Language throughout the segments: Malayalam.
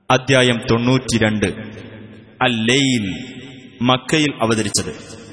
അദ്ധ്യായം തൊണ്ണൂറ്റിരണ്ട് അൽ ലെയിൽ മക്കയിൽ അവതരിച്ചത്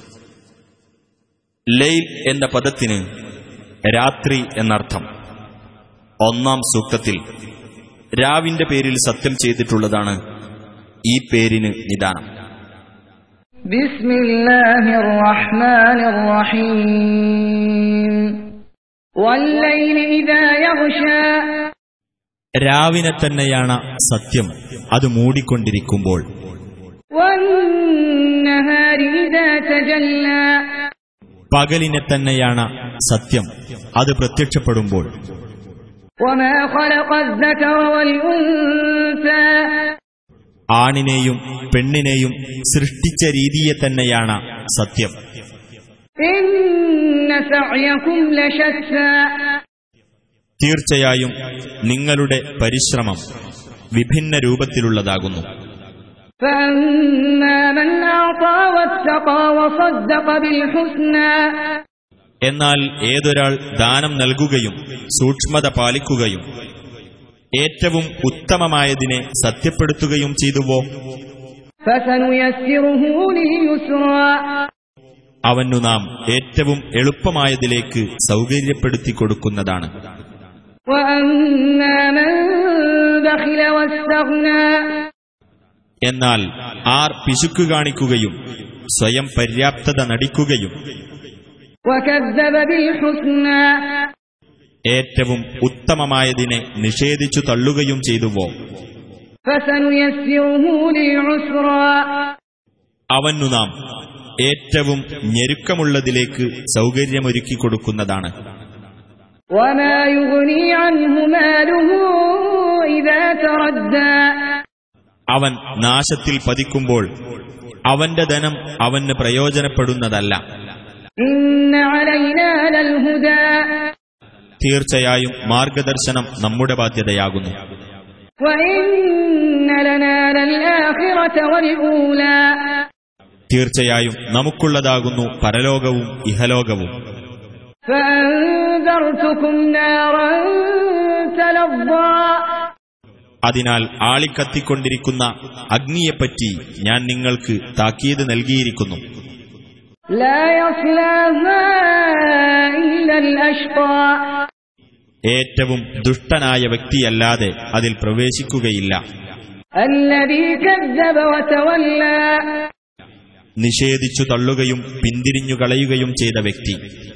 ലെയിൽ എന്ന പദത്തിന് രാത്രി എന്നർത്ഥം ഒന്നാം സൂക്തത്തിൽ രാവിന്റെ പേരിൽ സത്യം ചെയ്തിട്ടുള്ളതാണ് ഈ പേരിന് നിദാനം بسم الله الرحمن الرحيم والليل إذا يغشى രാവിനെ തന്നെയാണ് സത്യം അത് മൂടിക്കൊണ്ടിരിക്കുമ്പോൾ والنهار إذا تجلى പകലിനെ തന്നെയാണ് സത്യം അത് പ്രത്യക്ഷപ്പെടുമ്പോൾ وما خلق الذكر والأنثى ആണിനെയും പെണ്ണിനെയും സൃഷ്ടിച്ച രീതിയെ തന്നെയാണ് സത്യം إن سعيكم لشتى തീർച്ചയായും നിങ്ങളുടെ പരിശ്രമം വിഭിന്ന രൂപത്തിലുള്ളതാകുന്നു فأما من أعطى واتقى وصدق بالحسنى എന്നാൽ ഏതൊരാൾ ദാനം നൽകുകയും സൂക്ഷ്മത പാലിക്കുകയും ഏറ്റവും ഉത്തമമായതിനെ സത്യപ്പെടുത്തുകയും ചെയ്തുവോ فسنيسره لليسرى അവനു നാം ഏറ്റവും എളുപ്പമായതിലേക്ക് സൗകര്യപ്പെടുത്തി കൊടുക്കുന്നതാണ് وأما من بخل واستغنى എന്നാൽ ആർ പിശുക്കു കാണിക്കുകയും സ്വയം പര്യാപ്തത നടിക്കുകയും وكذب بالحسنى ഏറ്റവും ഉത്തമമായതിനെ നിഷേധിച്ചു തള്ളുകയും ചെയ്തുവോ فسنيسره للعسرى അവനു നാം ഏറ്റവും ഞെരുക്കമുള്ളതിലേക്ക് സൗകര്യമൊരുക്കി കൊടുക്കുന്നതാണ് وما يغني عنه ماله إذا تردى അവൻ നാശത്തിൽ പതിക്കുമ്പോൾ അവന്റെ ധനം അവന് പ്രയോജനപ്പെടുന്നതല്ല إن علينا للهدى തീർച്ചയായും മാർഗദർശനം നമ്മുടെ ബാധ്യതയാകുന്നു وإن لنا للآخرة والأولى തീർച്ചയായും നമുക്കുള്ളതാകുന്നു പരലോകവും ഇഹലോകവും فأنذرتكم نارا تلظى അതിനാൽ ആളിക്കത്തിക്കൊണ്ടിരിക്കുന്ന അഗ്നിയെപ്പറ്റി ഞാൻ നിങ്ങൾക്ക് താക്കീത് നൽകിയിരിക്കുന്നു لا يصلاها إلا الأشقى ഏറ്റവും ദുഷ്ടനായ വ്യക്തിയല്ലാതെ അതിൽ പ്രവേശിക്കുകയില്ല الذي كذب وتولى നിഷേധിച്ചു തള്ളുകയും പിന്തിരിഞ്ഞു കളയുകയും ചെയ്ത വ്യക്തി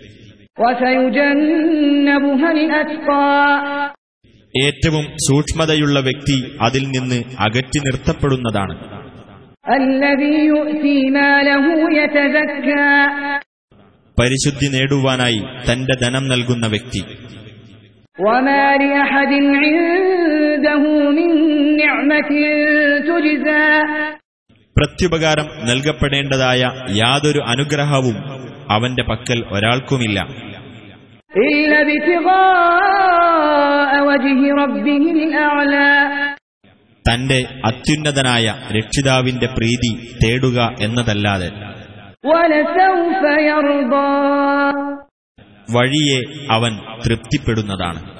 وسيجنبها الأتقى ഏറ്റവും സൂക്ഷ്മതയുള്ള വ്യക്തി അതിൽ നിന്ന് അകറ്റി നിർത്തപ്പെടുന്നതാണ് الذي يؤتي ماله يتزكى പരിശുദ്ധി നേടുവാനായി തന്റെ ധനം നൽകുന്ന വ്യക്തി وما لأحد عنده من نعمة تجزى പ്രത്യുപകാരം നൽകപ്പെടേണ്ടതായ യാതൊരു അനുഗ്രഹവും അവന്റെ പക്കൽ ഒരാൾക്കുമില്ല إلا ابتغاء وجه ربه الأعلى തന്റെ അത്യുന്നതനായ രക്ഷിതാവിന്റെ പ്രീതി തേടുക എന്നതല്ലാതെ ولسوف يرضى വഴിയെ അവൻ തൃപ്തിപ്പെടുന്നതാണ്